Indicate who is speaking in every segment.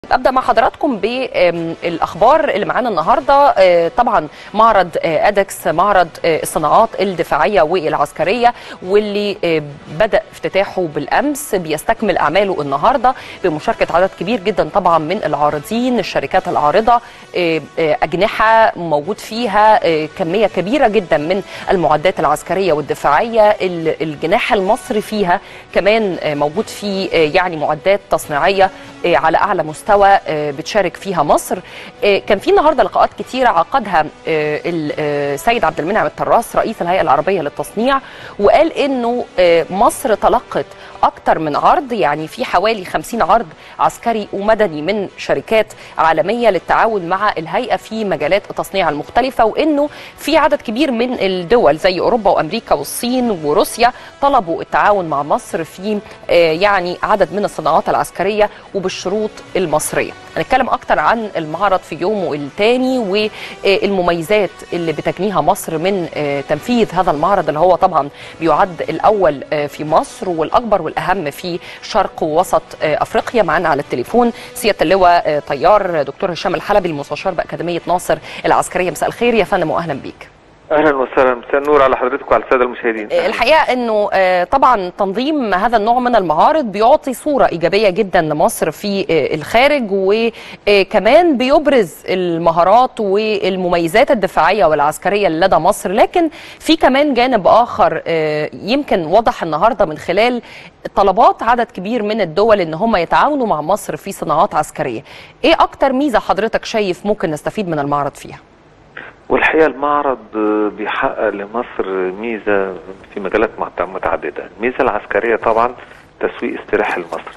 Speaker 1: ابدا مع حضراتكم بالاخبار اللي معانا النهارده طبعا معرض ادكس معرض الصناعات الدفاعيه والعسكريه واللي بدا افتتاحه بالامس بيستكمل اعماله النهارده بمشاركه عدد كبير جدا طبعا من العارضين الشركات العارضه اجنحه موجود فيها كميه كبيره جدا من المعدات العسكريه والدفاعيه الجناح المصري فيها كمان موجود فيه يعني معدات تصنيعيه على اعلى مستوى بتشارك فيها مصر كان في النهارده لقاءات كتيره عقدها السيد عبد المنعم الطراس رئيس الهيئه العربيه للتصنيع وقال انه مصر تلقت اكتر من عرض يعني في حوالي 50 عرض عسكري ومدني من شركات عالميه للتعاون مع الهيئه في مجالات التصنيع المختلفه وانه في عدد كبير من الدول زي اوروبا وامريكا والصين وروسيا طلبوا التعاون مع مصر في يعني عدد من الصناعات العسكريه وبالشروط المصريه هنتكلم اكتر عن المعرض في يومه الثاني والمميزات اللي بتجنيها مصر من تنفيذ هذا المعرض اللي هو طبعا بيعد الاول في مصر والاكبر والاهم في شرق ووسط افريقيا معانا على التليفون سياده اللواء طيار دكتور هشام الحلبي المستشار باكاديميه ناصر العسكريه مساء الخير يا فندم واهلا بيك
Speaker 2: اهلا وسهلا مساء النور على حضرتك وعلى الساده المشاهدين
Speaker 1: الحقيقه انه طبعا تنظيم هذا النوع من المعارض بيعطي صوره ايجابيه جدا لمصر في الخارج وكمان بيبرز المهارات والمميزات الدفاعيه والعسكريه اللي لدى مصر لكن في كمان جانب اخر يمكن وضح النهارده من خلال طلبات عدد كبير من الدول ان هم يتعاونوا مع مصر في صناعات عسكريه ايه اكتر ميزه حضرتك شايف ممكن نستفيد من المعرض فيها
Speaker 2: والحقيقه المعرض بيحقق لمصر ميزه في مجالات متعدده، الميزه العسكريه طبعا تسويق السلاح المصري.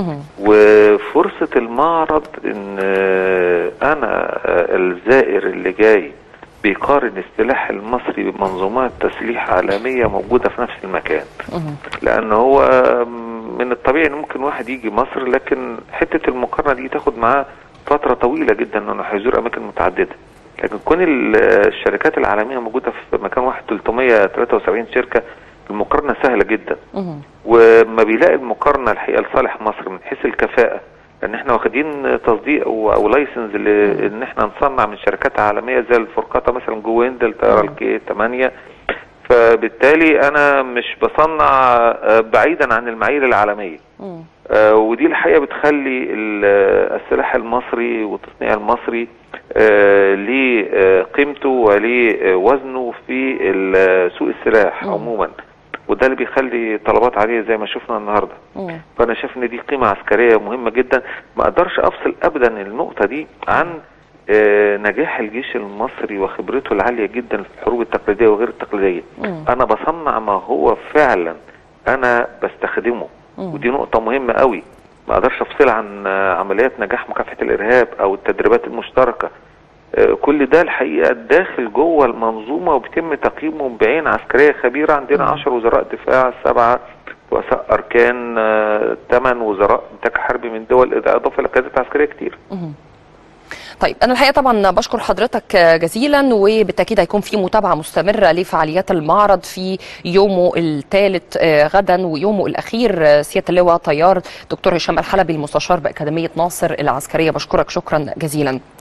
Speaker 2: وفرصه المعرض ان انا الزائر اللي جاي بيقارن السلاح المصري بمنظومات تسليح عالميه موجوده في نفس المكان. لان هو من الطبيعي ان ممكن واحد يجي مصر لكن حته المقارنه دي تاخد معاه فتره طويله جدا انه هيزور اماكن متعدده. لكن كون الشركات العالميه موجوده في مكان واحد 373 شركه المقارنه سهله جدا وما بيلاقي المقارنه الحقيقه لصالح مصر من حيث الكفاءه لان احنا واخدين تصديق او, أو لايسنس ان احنا نصنع من شركات عالميه زي الفرقاطه مثلا جويند الطياره الكي 8 فبالتالي انا مش بصنع بعيدا عن المعايير العالميه آه ودي الحقيقه بتخلي السلاح المصري والتصنيع المصري آه ليه آه قيمته وليه وزنه في سوق السلاح مم. عموما وده اللي بيخلي طلبات عاليه زي ما شفنا النهارده مم. فانا شايف ان دي قيمه عسكريه مهمه جدا ما اقدرش افصل ابدا النقطه دي عن نجاح الجيش المصري وخبرته العاليه جدا في الحروب التقليديه وغير التقليديه مم. انا بصنع ما هو فعلا انا بستخدمه ودي نقطة مهمة قوي ما اقدرش افصل عن عمليات نجاح مكافحة الارهاب او التدريبات المشتركة كل ده الحقيقة داخل جوه المنظومة وبيتم تقييمه بعين عسكرية خبيرة عندنا 10 وزراء دفاع سبعة رؤساء اركان ثمان وزراء انتاج حربي من دول اضافة لقيادات عسكرية كتير
Speaker 1: طيب انا الحقيقه طبعا بشكر حضرتك جزيلا وبالتاكيد هيكون في متابعه مستمره لفعاليات المعرض في يومه الثالث غدا ويومه الاخير سياده اللواء طيار دكتور هشام الحلبي المستشار باكاديميه ناصر العسكريه بشكرك شكرا جزيلا